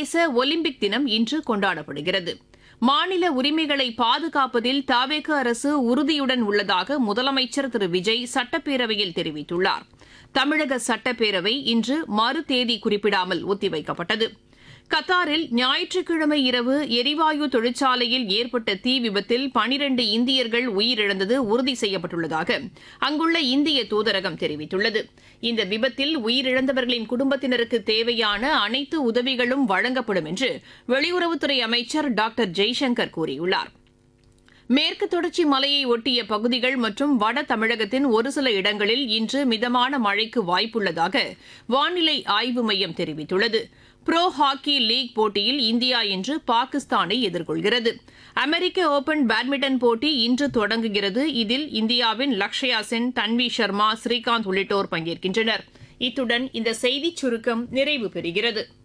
சர்வதேச ஒலிம்பிக் தினம் இன்று கொண்டாடப்படுகிறது மாநில உரிமைகளை பாதுகாப்பதில் தாவேக அரசு உறுதியுடன் உள்ளதாக முதலமைச்சர் திரு விஜய் சட்டப்பேரவையில் தெரிவித்துள்ளார் தமிழக சட்டப்பேரவை இன்று மறு தேதி குறிப்பிடாமல் ஒத்திவைக்கப்பட்டது கத்தாரில் ஞாயிற்றுக்கிழமை இரவு எரிவாயு தொழிற்சாலையில் ஏற்பட்ட தீ விபத்தில் பனிரண்டு இந்தியர்கள் உயிரிழந்தது உறுதி செய்யப்பட்டுள்ளதாக அங்குள்ள இந்திய தூதரகம் தெரிவித்துள்ளது இந்த விபத்தில் உயிரிழந்தவர்களின் குடும்பத்தினருக்கு தேவையான அனைத்து உதவிகளும் வழங்கப்படும் என்று வெளியுறவுத்துறை அமைச்சர் டாக்டர் ஜெய்சங்கர் கூறியுள்ளார் மேற்கு தொடர்ச்சி மலையை ஒட்டிய பகுதிகள் மற்றும் வட தமிழகத்தின் ஒரு சில இடங்களில் இன்று மிதமான மழைக்கு வாய்ப்புள்ளதாக வானிலை ஆய்வு மையம் தெரிவித்துள்ளது புரோ ஹாக்கி லீக் போட்டியில் இந்தியா இன்று பாகிஸ்தானை எதிர்கொள்கிறது அமெரிக்க ஓபன் பேட்மிண்டன் போட்டி இன்று தொடங்குகிறது இதில் இந்தியாவின் லக்ஷயா சென் தன்வி சர்மா ஸ்ரீகாந்த் உள்ளிட்டோர் பங்கேற்கின்றனர் இத்துடன் இந்த செய்திச் சுருக்கம் நிறைவு பெறுகிறது